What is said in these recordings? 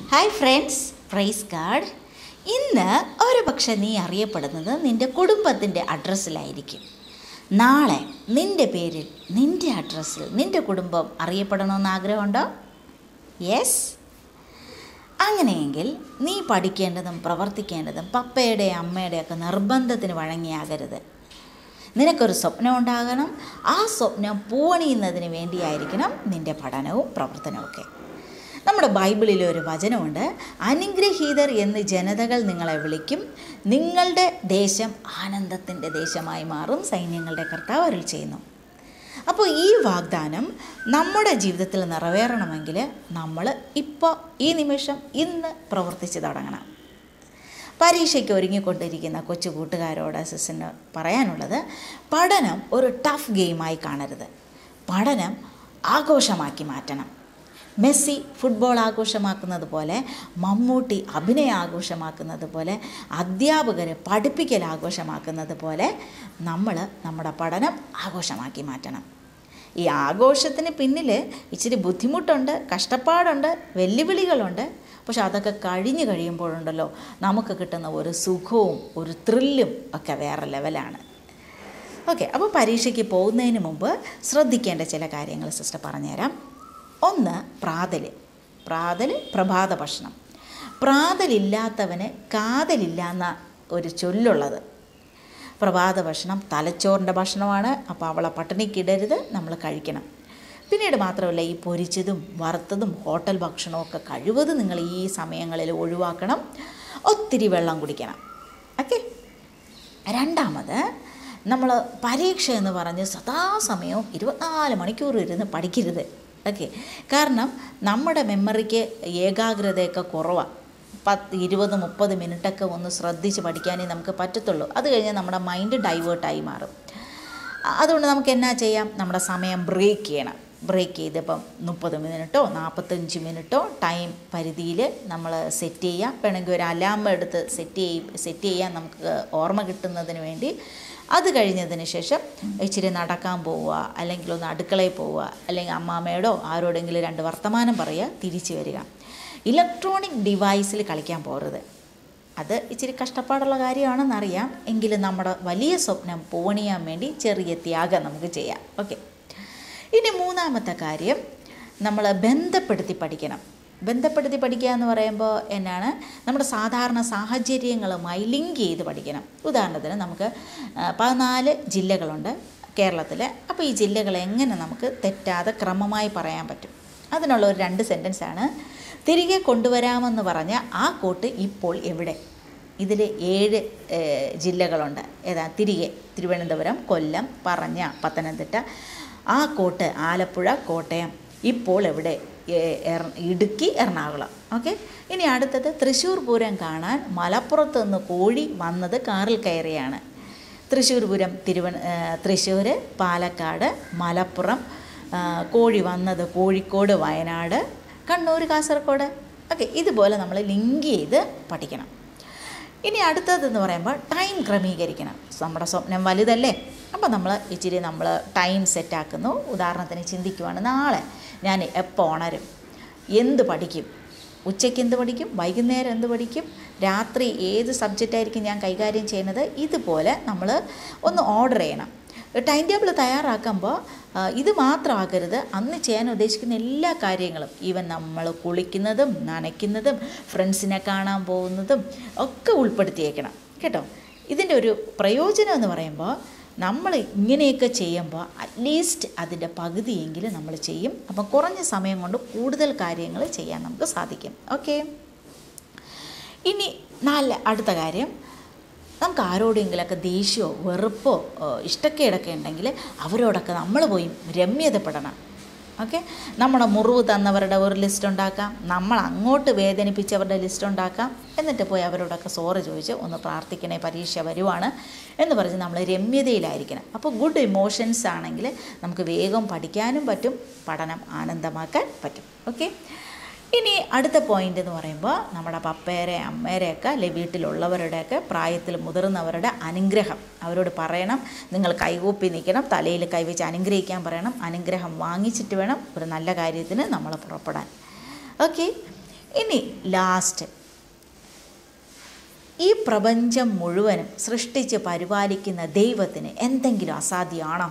hi friends price card ഇന്ന് ഒരു പക്ഷെ നീ അറിയപ്പെടുന്നത് നിൻ്റെ കുടുംബത്തിൻ്റെ അഡ്രസ്സിലായിരിക്കും നാളെ നിൻ്റെ പേരിൽ നിൻ്റെ അഡ്രസ്സിൽ നിൻ്റെ കുടുംബം അറിയപ്പെടണമെന്ന് ആഗ്രഹമുണ്ടോ യെസ് അങ്ങനെയെങ്കിൽ നീ പഠിക്കേണ്ടതും പ്രവർത്തിക്കേണ്ടതും പപ്പയുടെ അമ്മയുടെയൊക്കെ നിർബന്ധത്തിന് വഴങ്ങിയാകരുത് നിനക്കൊരു സ്വപ്നം ഉണ്ടാകണം ആ സ്വപ്നം പൂവണിയുന്നതിന് വേണ്ടിയായിരിക്കണം നിൻ്റെ പഠനവും പ്രവർത്തനവും നമ്മുടെ ബൈബിളിൽ ഒരു വചനമുണ്ട് അനുഗ്രഹീതർ എന്ന് ജനതകൾ നിങ്ങളെ വിളിക്കും നിങ്ങളുടെ ദേശം ആനന്ദത്തിൻ്റെ ദേശമായി മാറും സൈന്യങ്ങളുടെ കർത്താവ് അരുൾ ചെയ്യുന്നു അപ്പോൾ ഈ വാഗ്ദാനം നമ്മുടെ ജീവിതത്തിൽ നിറവേറണമെങ്കിൽ നമ്മൾ ഇപ്പോൾ ഈ നിമിഷം ഇന്ന് പ്രവർത്തിച്ച് തുടങ്ങണം പരീക്ഷയ്ക്ക് ഒരുങ്ങിക്കൊണ്ടിരിക്കുന്ന കൊച്ചു കൂട്ടുകാരോട് സിസിന് പറയാനുള്ളത് പഠനം ഒരു ടഫ് ഗെയിമായി കാണരുത് പഠനം ആഘോഷമാക്കി മാറ്റണം മെസ്സി ഫുട്ബോൾ ആഘോഷമാക്കുന്നത് പോലെ മമ്മൂട്ടി അഭിനയ ആഘോഷമാക്കുന്നത് പോലെ അധ്യാപകർ പഠിപ്പിക്കൽ ആഘോഷമാക്കുന്നത് പോലെ നമ്മൾ നമ്മുടെ പഠനം ആഘോഷമാക്കി മാറ്റണം ഈ ആഘോഷത്തിന് പിന്നിൽ ഇച്ചിരി ബുദ്ധിമുട്ടുണ്ട് കഷ്ടപ്പാടുണ്ട് വെല്ലുവിളികളുണ്ട് പക്ഷെ അതൊക്കെ കഴിഞ്ഞ് കഴിയുമ്പോഴുണ്ടല്ലോ നമുക്ക് കിട്ടുന്ന ഒരു സുഖവും ഒരു ത്രില്ലും ഒക്കെ വേറെ ലെവലാണ് ഓക്കെ അപ്പോൾ പരീക്ഷയ്ക്ക് പോകുന്നതിന് മുമ്പ് ശ്രദ്ധിക്കേണ്ട ചില കാര്യങ്ങൾ സിസ്റ്റർ പറഞ്ഞുതരാം ഒന്ന് പ്രാതൽ പ്രാതൽ പ്രഭാത ഭക്ഷണം പ്രാതലില്ലാത്തവന് കാതലില്ല എന്ന ഒരു ചൊല്ലുള്ളത് പ്രഭാത ഭക്ഷണം തലച്ചോറിൻ്റെ ഭക്ഷണമാണ് അപ്പോൾ അവളെ പട്ടിണിക്കിടരുത് നമ്മൾ കഴിക്കണം പിന്നീട് മാത്രമല്ല ഈ പൊരിച്ചതും വറുത്തതും ഹോട്ടൽ ഭക്ഷണമൊക്കെ കഴിവതും നിങ്ങൾ ഈ സമയങ്ങളിൽ ഒഴിവാക്കണം ഒത്തിരി വെള്ളം കുടിക്കണം ഓക്കെ രണ്ടാമത് നമ്മൾ പരീക്ഷ എന്ന് പറഞ്ഞ് സദാസമയവും ഇരുപത്തിനാല് മണിക്കൂർ ഇരുന്ന് പഠിക്കരുത് ഓക്കെ കാരണം നമ്മുടെ മെമ്മറിക്ക് ഏകാഗ്രതയൊക്കെ കുറവാണ് പത്ത് ഇരുപത് മുപ്പത് മിനിറ്റൊക്കെ ഒന്ന് ശ്രദ്ധിച്ച് പഠിക്കാനേ നമുക്ക് പറ്റത്തുള്ളൂ അത് കഴിഞ്ഞ് നമ്മുടെ മൈൻഡ് ഡൈവേർട്ടായി മാറും അതുകൊണ്ട് നമുക്ക് എന്നാ ചെയ്യാം നമ്മുടെ സമയം ബ്രേക്ക് ചെയ്യണം ബ്രേക്ക് ചെയ്തപ്പം മുപ്പത് മിനിറ്റോ നാൽപ്പത്തഞ്ച് മിനിറ്റോ ടൈം പരിധിയിൽ നമ്മൾ സെറ്റ് ചെയ്യാം വേണമെങ്കിൽ ഒരു അലാം എടുത്ത് സെറ്റ് ചെയ്യ സെറ്റ് ചെയ്യാൻ നമുക്ക് ഓർമ്മ കിട്ടുന്നതിന് വേണ്ടി അത് കഴിഞ്ഞതിന് ശേഷം ഇച്ചിരി നടക്കാൻ പോവുക അല്ലെങ്കിൽ ഒന്ന് അടുക്കളയിൽ പോവുക അല്ലെങ്കിൽ അമ്മാമ്മയോടോ ആരോടെങ്കിലും രണ്ട് വർത്തമാനം പറയുക തിരിച്ചു വരിക ഇലക്ട്രോണിക് ഡിവൈസിൽ കളിക്കാൻ പോകരുത് അത് ഇച്ചിരി കഷ്ടപ്പാടുള്ള കാര്യമാണെന്നറിയാം എങ്കിലും നമ്മുടെ വലിയ സ്വപ്നം പൂവണിയാൻ വേണ്ടി ചെറിയ ത്യാഗം നമുക്ക് ചെയ്യാം ഓക്കെ ഇനി മൂന്നാമത്തെ കാര്യം നമ്മൾ ബന്ധപ്പെടുത്തി പഠിക്കണം ബന്ധപ്പെടുത്തി പഠിക്കുക എന്ന് പറയുമ്പോൾ എന്നാണ് നമ്മുടെ സാധാരണ സാഹചര്യങ്ങളുമായി ലിങ്ക് ചെയ്ത് പഠിക്കണം ഉദാഹരണത്തിന് നമുക്ക് പതിനാല് ജില്ലകളുണ്ട് കേരളത്തിൽ അപ്പോൾ ഈ ജില്ലകൾ എങ്ങനെ നമുക്ക് തെറ്റാതെ ക്രമമായി പറയാൻ പറ്റും അതിനുള്ള ഒരു രണ്ട് സെൻറ്റൻസാണ് തിരികെ കൊണ്ടുവരാമെന്ന് പറഞ്ഞ ആ കോട്ട് ഇപ്പോൾ എവിടെ ഇതിൽ ഏഴ് ജില്ലകളുണ്ട് ഏതാ തിരികെ തിരുവനന്തപുരം കൊല്ലം പറഞ്ഞ പത്തനംതിട്ട ആ കോട്ട് ആലപ്പുഴ കോട്ടയം ഇപ്പോൾ എവിടെ ഇടുക്കി എറണാകുളം ഓക്കെ ഇനി അടുത്തത് തൃശ്ശൂർ പൂരം കാണാൻ മലപ്പുറത്ത് നിന്ന് കോഴി വന്നത് കാറിൽ കയറിയാണ് തൃശ്ശൂർ പൂരം തിരുവന തൃശ്ശൂർ പാലക്കാട് മലപ്പുറം കോഴി വന്നത് കോഴിക്കോട് വയനാട് കണ്ണൂർ കാസർഗോഡ് ഓക്കെ ഇതുപോലെ നമ്മൾ ലിങ്ക് ചെയ്ത് പഠിക്കണം ഇനി അടുത്തതെന്ന് പറയുമ്പോൾ ടൈം ക്രമീകരിക്കണം നമ്മുടെ സ്വപ്നം വലുതല്ലേ അപ്പോൾ നമ്മൾ ഇച്ചിരി നമ്മൾ ടൈം സെറ്റാക്കുന്നു ഉദാഹരണത്തിന് ചിന്തിക്കുവാണ് നാളെ ഞാൻ എപ്പോൾ ഉണരും എന്ത് പഠിക്കും ഉച്ചയ്ക്ക് എന്ത് പഠിക്കും വൈകുന്നേരം എന്ത് പഠിക്കും രാത്രി ഏത് സബ്ജക്റ്റായിരിക്കും ഞാൻ കൈകാര്യം ചെയ്യുന്നത് ഇതുപോലെ നമ്മൾ ഒന്ന് ഓർഡർ ചെയ്യണം ടൈം ടേബിൾ തയ്യാറാക്കുമ്പോൾ ഇത് മാത്രമാകരുത് അന്ന് ചെയ്യാൻ ഉദ്ദേശിക്കുന്ന എല്ലാ കാര്യങ്ങളും ഈവൻ നമ്മൾ കുളിക്കുന്നതും നനയ്ക്കുന്നതും ഫ്രണ്ട്സിനെ കാണാൻ പോകുന്നതും ഒക്കെ ഉൾപ്പെടുത്തിയേക്കണം കേട്ടോ ഇതിൻ്റെ ഒരു പ്രയോജനം എന്ന് പറയുമ്പോൾ നമ്മൾ ഇങ്ങനെയൊക്കെ ചെയ്യുമ്പോൾ അറ്റ്ലീസ്റ്റ് അതിൻ്റെ പകുതിയെങ്കിലും നമ്മൾ ചെയ്യും അപ്പം കുറഞ്ഞ സമയം കൊണ്ട് കൂടുതൽ കാര്യങ്ങൾ ചെയ്യാൻ നമുക്ക് സാധിക്കും ഓക്കെ ഇനി നാല് അടുത്ത കാര്യം നമുക്ക് ആരോടെങ്കിലൊക്കെ ദേഷ്യമോ വെറുപ്പോ ഇഷ്ടക്കേടൊക്കെ ഉണ്ടെങ്കിൽ അവരോടൊക്കെ നമ്മൾ പോയി രമ്യതപ്പെടണം ഓക്കെ നമ്മുടെ മുറിവ് തന്നവരുടെ ഒരു ലിസ്റ്റ് ഉണ്ടാക്കാം നമ്മൾ അങ്ങോട്ട് വേദനിപ്പിച്ചവരുടെ ലിസ്റ്റ് ഉണ്ടാക്കാം എന്നിട്ട് പോയി അവരോടൊക്കെ സോറി ചോദിച്ച് ഒന്ന് പ്രാർത്ഥിക്കണേ പരീക്ഷ വരുവാണ് എന്ന് പറഞ്ഞ് നമ്മൾ രമ്യതയിലായിരിക്കണം അപ്പോൾ ഗുഡ് ഇമോഷൻസ് ആണെങ്കിൽ നമുക്ക് വേഗം പഠിക്കാനും പറ്റും പഠനം ആനന്ദമാക്കാൻ പറ്റും ഓക്കെ ഇനി അടുത്ത പോയിന്റ് എന്ന് പറയുമ്പോൾ നമ്മുടെ പപ്പേരെ അമ്മേരെയൊക്കെ അല്ലെ വീട്ടിലുള്ളവരുടെയൊക്കെ പ്രായത്തിൽ മുതിർന്നവരുടെ അനുഗ്രഹം അവരോട് പറയണം നിങ്ങൾ കൈകൂപ്പി നിൽക്കണം തലയിൽ കൈവച്ച് അനുഗ്രഹിക്കാൻ പറയണം അനുഗ്രഹം വാങ്ങിച്ചിട്ട് വേണം ഒരു നല്ല കാര്യത്തിന് നമ്മൾ പുറപ്പെടാൻ ഓക്കെ ഇനി ലാസ്റ്റ് ഈ പ്രപഞ്ചം മുഴുവനും സൃഷ്ടിച്ച് പരിപാലിക്കുന്ന ദൈവത്തിന് എന്തെങ്കിലും അസാധ്യമാണോ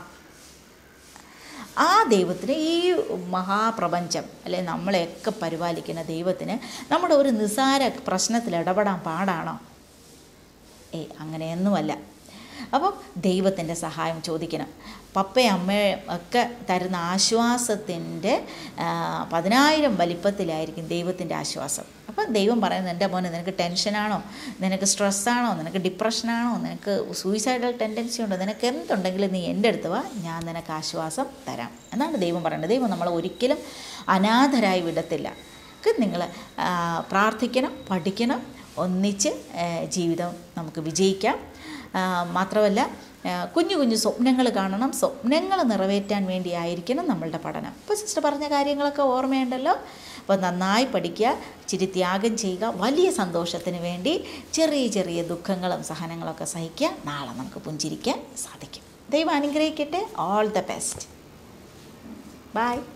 ആ ദൈവത്തിന് ഈ മഹാപ്രപഞ്ചം അല്ലെ നമ്മളെയൊക്കെ പരിപാലിക്കുന്ന ദൈവത്തിന് നമ്മുടെ ഒരു നിസ്സാര പ്രശ്നത്തിൽ ഇടപെടാൻ പാടാണോ ഏയ് അങ്ങനെയൊന്നുമല്ല അപ്പം ദൈവത്തിൻ്റെ സഹായം ചോദിക്കണം പപ്പയും അമ്മയും ഒക്കെ തരുന്ന ആശ്വാസത്തിൻ്റെ പതിനായിരം വലിപ്പത്തിലായിരിക്കും ദൈവത്തിൻ്റെ ആശ്വാസം അപ്പം ദൈവം പറയുന്നത് എൻ്റെ മോനെ നിനക്ക് ടെൻഷനാണോ നിനക്ക് സ്ട്രെസ്സാണോ നിനക്ക് ഡിപ്രഷനാണോ നിനക്ക് സൂയിസൈഡൽ ടെൻഡൻസി ഉണ്ടോ നിനക്ക് എന്തുണ്ടെങ്കിലും നീ എൻ്റെ അടുത്ത് വാ ഞാൻ നിനക്ക് ആശ്വാസം തരാം എന്നാണ് ദൈവം പറയുന്നത് ദൈവം നമ്മളെ ഒരിക്കലും അനാഥരായി വിടത്തില്ല നിങ്ങൾ പ്രാർത്ഥിക്കണം പഠിക്കണം ഒന്നിച്ച് ആ, ജീവിതം നമുക്ക് വിജയിക്കാം ആ, മാത്രമല്ല ആ, കുഞ്ഞു കുഞ്ഞു സ്വപ്നങ്ങൾ കാണണം സ്വപ്നങ്ങൾ നിറവേറ്റാൻ വേണ്ടിയായിരിക്കണം നമ്മളുടെ പഠനം ഇപ്പോൾ സിസ്റ്റർ പറഞ്ഞ കാര്യങ്ങളൊക്കെ ഓർമ്മയുണ്ടല്ലോ അപ്പോൾ നന്നായി പഠിക്കുക ഇച്ചിരി ത്യാഗം ചെയ്യുക വലിയ സന്തോഷത്തിന് വേണ്ടി ചെറിയ ചെറിയ ദുഃഖങ്ങളും സഹനങ്ങളൊക്കെ സഹിക്കുക നാളെ നമുക്ക് പുഞ്ചിരിക്കാൻ സാധിക്കും ദൈവം അനുഗ്രഹിക്കട്ടെ ഓൾ ദ ബെസ്റ്റ് ബൈ